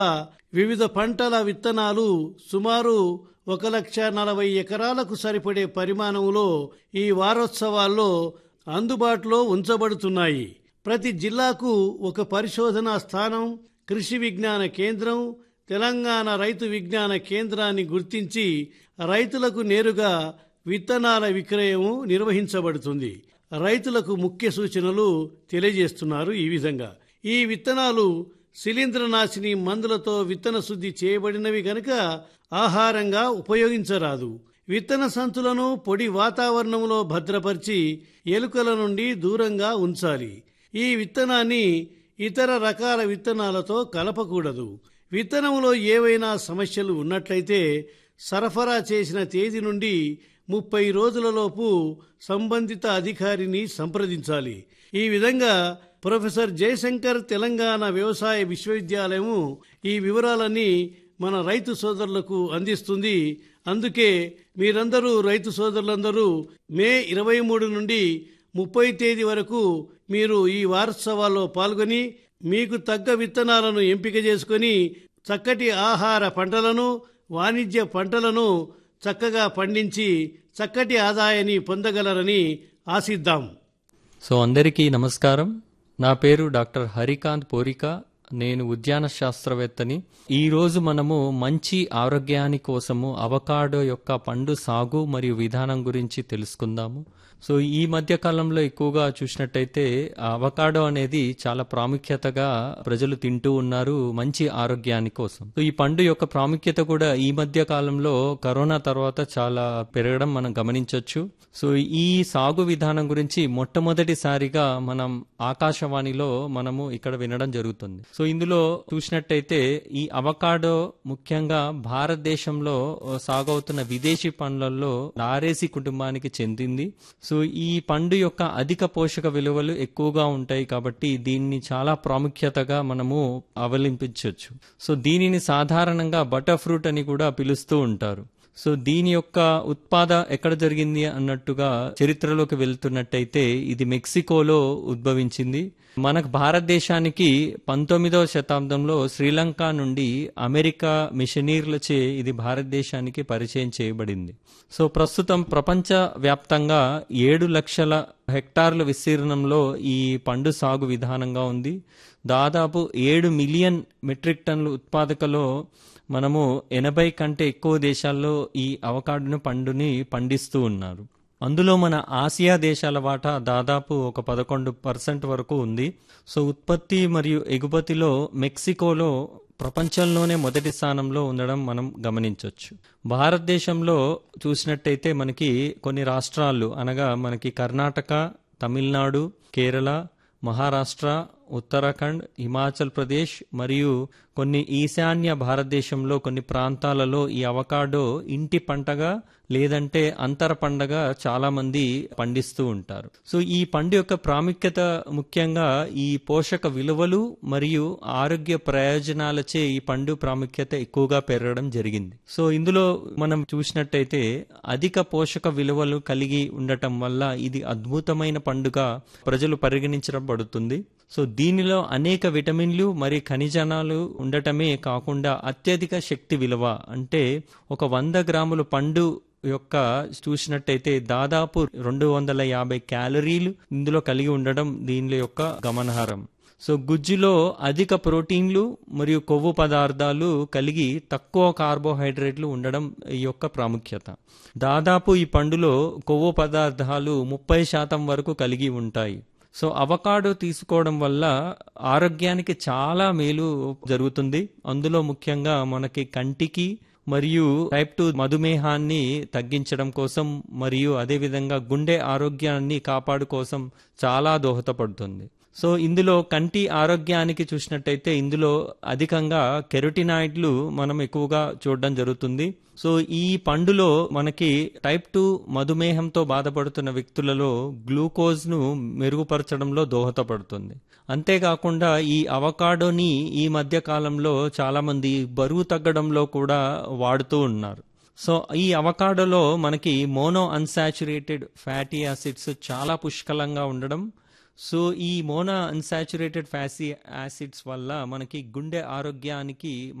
వివిధ పంటల విత్తనాలు సుమారు ఒక లక్ష నలభై ఎకరాలకు సరిపడే పరిమాణంలో ఈ వారోత్సవాల్లో అందుబాటులో ఉంచబడుతున్నాయి ప్రతి జిల్లాకు ఒక పరిశోధనా స్థానం కృషి విజ్ఞాన కేంద్రం తెలంగాణ రైతు విజ్ఞాన కేంద్రాన్ని గుర్తించి రైతులకు నేరుగా విత్తనాల విక్రయం నిర్వహించబడుతుంది రైతులకు ముఖ్య సూచనలు తెలియజేస్తున్నారు ఈ విధంగా ఈ విత్తనాలు శిలీంద్రనాశిని మందులతో విత్తన శుద్ధి చేయబడినవి గనుక ఆహారంగా ఉపయోగించరాదు విత్తన సంచులను పొడి వాతావరణంలో భద్రపరిచి ఎలుకల నుండి దూరంగా ఉంచాలి ఈ విత్తనాన్ని ఇతర రకాల విత్తనాలతో కలపకూడదు విత్తనంలో ఏవైనా సమస్యలు ఉన్నట్లయితే సరఫరా చేసిన తేదీ నుండి ముప్పై రోజులలోపు సంబంధిత అధికారిని సంప్రదించాలి ఈ విధంగా ప్రొఫెసర్ జయశంకర్ తెలంగాణ వ్యవసాయ విశ్వవిద్యాలయము ఈ వివరాలన్నీ మన రైతు సోదరులకు అందిస్తుంది అందుకే మీరందరూ రైతు సోదరులందరూ మే ఇరవై మూడు నుండి ముప్పై తేదీ వరకు మీరు ఈ వారోత్సవాల్లో పాల్గొని మీకు తగ్గ విత్తనాలను ఎంపిక చేసుకొని చక్కటి ఆహార పంటలను వాణిజ్య పంటలను చక్కగా పండించి చక్కటి ఆదాయాన్ని పొందగలరని ఆశిద్దాం సో అందరికీ నమస్కారం నా పేరు డాక్టర్ హరికాంత్ పోరిక నేను ఉద్యాన శాస్త్రవేత్తని ఈ రోజు మనము మంచి ఆరోగ్యాని కోసము అవకాడో యొక్క పండు సాగు మరియు విధానం గురించి తెలుసుకుందాము సో ఈ మధ్య కాలంలో ఎక్కువగా చూసినట్టయితే అవకాడో అనేది చాలా ప్రాముఖ్యతగా ప్రజలు తింటూ ఉన్నారు మంచి ఆరోగ్యాని కోసం సో ఈ పండు యొక్క ప్రాముఖ్యత కూడా ఈ మధ్య కాలంలో కరోనా తర్వాత చాలా పెరగడం మనం గమనించవచ్చు సో ఈ సాగు విధానం గురించి మొట్టమొదటిసారిగా మనం ఆకాశవాణిలో మనము ఇక్కడ వినడం జరుగుతుంది సో ఇందులో చూసినట్టయితే ఈ అవకాడో ముఖ్యంగా భారతదేశంలో సాగవుతున్న విదేశీ పండ్లలో నారేసి కుటుంబానికి చెందింది సో ఈ పండు యొక్క అధిక పోషక విలువలు ఎక్కువగా ఉంటాయి కాబట్టి దీన్ని చాలా ప్రాముఖ్యతగా మనము అవలంబించవచ్చు సో దీనిని సాధారణంగా బటర్ ఫ్రూట్ అని కూడా పిలుస్తూ ఉంటారు సో దీని యొక్క ఉత్పాద ఎక్కడ జరిగింది అన్నట్టుగా చరిత్రలోకి వెళ్తున్నట్టయితే ఇది మెక్సికోలో ఉద్భవించింది మనకు భారతదేశానికి పంతొమ్మిదవ శతాబ్దంలో శ్రీలంక నుండి అమెరికా మిషనీర్లచే ఇది భారతదేశానికి పరిచయం చేయబడింది సో ప్రస్తుతం ప్రపంచ వ్యాప్తంగా ఏడు లక్షల హెక్టార్ల విస్తీర్ణంలో ఈ పండు సాగు విధానంగా ఉంది దాదాపు ఏడు మిలియన్ మెట్రిక్ టన్నుల ఉత్పాదకలో మనము ఎనభై కంటే ఎక్కువ దేశాల్లో ఈ అవకాడును పండుని పండిస్తూ ఉన్నారు అందులో మన ఆసియా దేశాల వాటా దాదాపు ఒక పదకొండు పర్సెంట్ వరకు ఉంది సో ఉత్పత్తి మరియు ఎగుమతిలో మెక్సికోలో ప్రపంచంలోనే మొదటి స్థానంలో ఉండడం మనం గమనించవచ్చు భారతదేశంలో చూసినట్టయితే మనకి కొన్ని రాష్ట్రాలు అనగా మనకి కర్ణాటక తమిళనాడు కేరళ మహారాష్ట్ర ఉత్తరాఖండ్ హిమాచల్ ప్రదేశ్ మరియు కొన్ని ఈశాన్య భారతదేశంలో కొన్ని ప్రాంతాలలో ఈ అవకాడో ఇంటి పంటగా లేదంటే అంతర పండగ చాలా మంది పండిస్తూ ఉంటారు సో ఈ పండు యొక్క ప్రాముఖ్యత ముఖ్యంగా ఈ పోషక విలువలు మరియు ఆరోగ్య ప్రయోజనాలచే ఈ పండు ప్రాముఖ్యత ఎక్కువగా పెరగడం జరిగింది సో ఇందులో మనం చూసినట్టయితే అధిక పోషక విలువలు కలిగి ఉండటం వల్ల ఇది అద్భుతమైన పండుగ ప్రజలు పరిగణించబడుతుంది సో దీనిలో అనేక విటమిన్లు మరియు ఖనిజానాలు ఉండటమే కాకుండా అత్యధిక శక్తి విలువ అంటే ఒక వంద గ్రాముల పండు యొక్క చూసినట్టయితే దాదాపు రెండు వందల యాభై క్యాలరీలు ఇందులో కలిగి ఉండడం దీనిలో యొక్క గమనార్హం సో గుజ్జులో అధిక ప్రోటీన్లు మరియు కొవ్వు పదార్థాలు కలిగి తక్కువ కార్బోహైడ్రేట్లు ఉండడం ఈ యొక్క ప్రాముఖ్యత దాదాపు ఈ పండులో కొవ్వు పదార్థాలు ముప్పై శాతం వరకు కలిగి ఉంటాయి సో అవకాడో తీసుకోవడం వల్ల ఆరోగ్యానికి చాలా మేలు జరుగుతుంది అందులో ముఖ్యంగా మనకి కంటికి మరియు టైప్ టూ మధుమేహాన్ని తగ్గించడం కోసం మరియు అదేవిధంగా గుండె ఆరోగ్యాన్ని కాపాడు కోసం చాలా దోహదపడుతుంది సో ఇందులో కంటి ఆరోగ్యానికి చూసినట్టయితే ఇందులో అధికంగా కెరోటినాయిడ్లు మనం ఎక్కువగా చూడడం జరుగుతుంది సో ఈ పండులో మనకి టైప్ టూ మధుమేహంతో బాధపడుతున్న వ్యక్తులలో గ్లూకోజ్ను మెరుగుపరచడంలో దోహదపడుతుంది అంతేకాకుండా ఈ అవకాడోని ఈ మధ్య కాలంలో చాలామంది బరువు తగ్గడంలో కూడా వాడుతూ ఉన్నారు సో ఈ అవకాడోలో మనకి మోనో అన్సాచురేటెడ్ ఫ్యాటీ యాసిడ్స్ చాలా పుష్కలంగా ఉండడం సో ఈ మోనా అన్సాచురేటెడ్ ఫ్యాసీ యాసిడ్స్ వల్ల మనకి గుండె ఆరోగ్యానికి